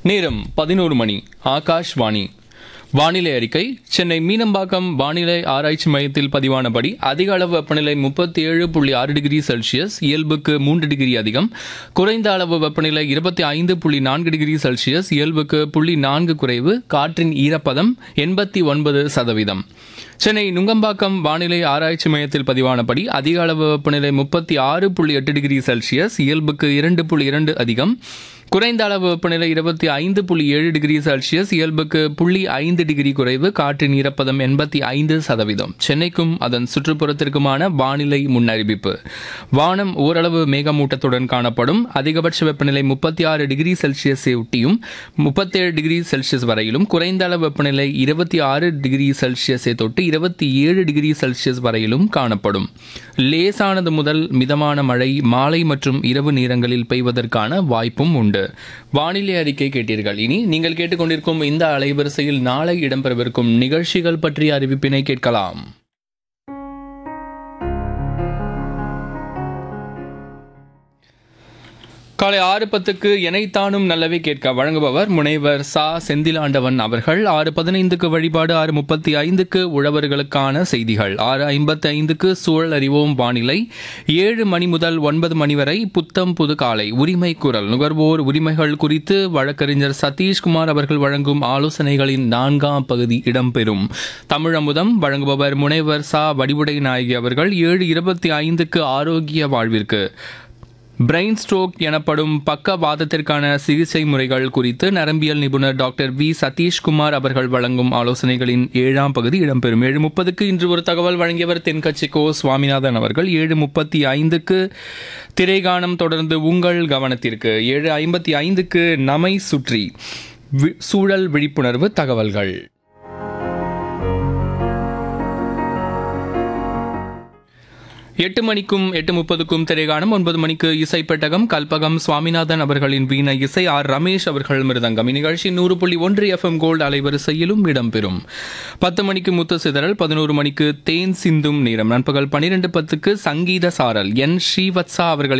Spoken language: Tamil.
நேரம் பதினோரு மணி ஆகாஷ்வாணி வானிலை அறிக்கை சென்னை மீனம்பாக்கம் வானிலை ஆராய்ச்சி மையத்தில் பதிவானபடி அதிக அளவு வெப்பநிலை முப்பத்தி ஏழு புள்ளி ஆறு டிகிரி செல்சியஸ் இயல்புக்கு மூன்று டிகிரி அதிகம் குறைந்த அளவு வெப்பநிலை இருபத்தி ஐந்து புள்ளி நான்கு டிகிரி செல்சியஸ் இயல்புக்கு புள்ளி நான்கு குறைவு காற்றின் ஈரப்பதம் எண்பத்தி ஒன்பது சதவீதம் சென்னை நுங்கம்பாக்கம் வானிலை ஆராய்ச்சி மையத்தில் பதிவானபடி அதிக அளவு வெப்பநிலை முப்பத்தி ஆறு புள்ளி எட்டு டிகிரி செல்சியஸ் இயல்புக்கு இரண்டு புள்ளி இரண்டு அதிகம் குறைந்த அளவு வெப்பநிலை இருபத்தி ஐந்து புள்ளி ஏழு டிகிரி செல்சியஸ் இயல்புக்கு புள்ளி ஐந்து டிகிரி குறைவு காற்றின் ஈரப்பதம் எண்பத்தி ஐந்து சதவீதம் சென்னைக்கும் அதன் சுற்றுப்புறத்திற்குமான வானிலை முன்னறிவிப்பு வானம் ஓரளவு மேகமூட்டத்துடன் காணப்படும் அதிகபட்ச வெப்பநிலை முப்பத்தி ஆறு டிகிரி செல்சியஸை ஒட்டியும் முப்பத்தேழு டிகிரி செல்சியஸ் வரையிலும் குறைந்த அளவு வெப்பநிலை இருபத்தி ஆறு டிகிரி செல்சியஸை தொட்டு இருபத்தி ஏழு டிகிரி செல்சியஸ் வரையிலும் காணப்படும் லேசானது முதல் மிதமான மழை மாலை மற்றும் இரவு நேரங்களில் பெய்வதற்கான வாய்ப்பும் உண்டு வானிலை அறிக்கை கேட்டீர்கள் இனி நீங்கள் கேட்டுக்கொண்டிருக்கும் இந்த அலைவரிசையில் நாளை இடம்பெறவிருக்கும் நிகழ்ச்சிகள் பற்றிய அறிவிப்பினை கேட்கலாம் காலை ஆறு பத்துக்கு எனைத்தானும் நல்லவே கேட்க வழங்குபவர் முனைவர் சா செந்திலாண்டவன் அவர்கள் ஆறு பதினைந்துக்கு வழிபாடு ஆறு முப்பத்தி ஐந்துக்கு உழவர்களுக்கான செய்திகள் ஆறு ஐம்பத்தி ஐந்துக்கு சூழல் அறிவோம் வானிலை ஏழு மணி முதல் ஒன்பது மணி வரை புத்தம் புது காலை உரிமை குரல் நுகர்வோர் உரிமைகள் குறித்து வழக்கறிஞர் சதீஷ்குமார் அவர்கள் வழங்கும் ஆலோசனைகளின் நான்காம் பகுதி இடம்பெறும் தமிழமுதம் வழங்குபவர் முனைவர் சா வடிவுடை நாயகி அவர்கள் ஏழு இருபத்தி ஐந்துக்கு ஆரோக்கிய வாழ்விற்கு பிரெயின் ஸ்ட்ரோக் எனப்படும் பக்கவாதத்திற்கான சிகிச்சை முறைகள் குறித்து நரம்பியல் நிபுணர் டாக்டர் வி சதீஷ்குமார் அவர்கள் வழங்கும் ஆலோசனைகளின் ஏழாம் பகுதி இடம்பெறும் ஏழு முப்பதுக்கு இன்று ஒரு தகவல் வழங்கியவர் தென்கட்சி கோ சுவாமிநாதன் அவர்கள் ஏழு முப்பத்தி ஐந்துக்கு திரைகானம் தொடர்ந்து உங்கள் கவனத்திற்கு ஏழு ஐம்பத்தி ஐந்துக்கு நமை சுற்றி வி- சூழல் விழிப்புணர்வு தகவல்கள் எட்டு மணிக்கும் எட்டு முப்பதுக்கும் திரைகாணும் ஒன்பது மணிக்கு இசை பெட்டகம் கல்பகம் சுவாமிநாதன் அவர்களின் வீணை இசை ஆர் ரமேஷ் அவர்கள் மிருதங்கம் இந்நிகழ்ச்சி நூறு புள்ளி ஒன்று எஃப்எம் கோல்டு அலைவரிசையிலும் இடம்பெறும் பத்து மணிக்கு முத்து சிதறல் பதினோரு மணிக்கு தேன் சிந்தும் நேரம் நண்பகல் பனிரெண்டு பத்துக்கு சங்கீத சாரல் என் ஸ்ரீவத்சா அவர்களின்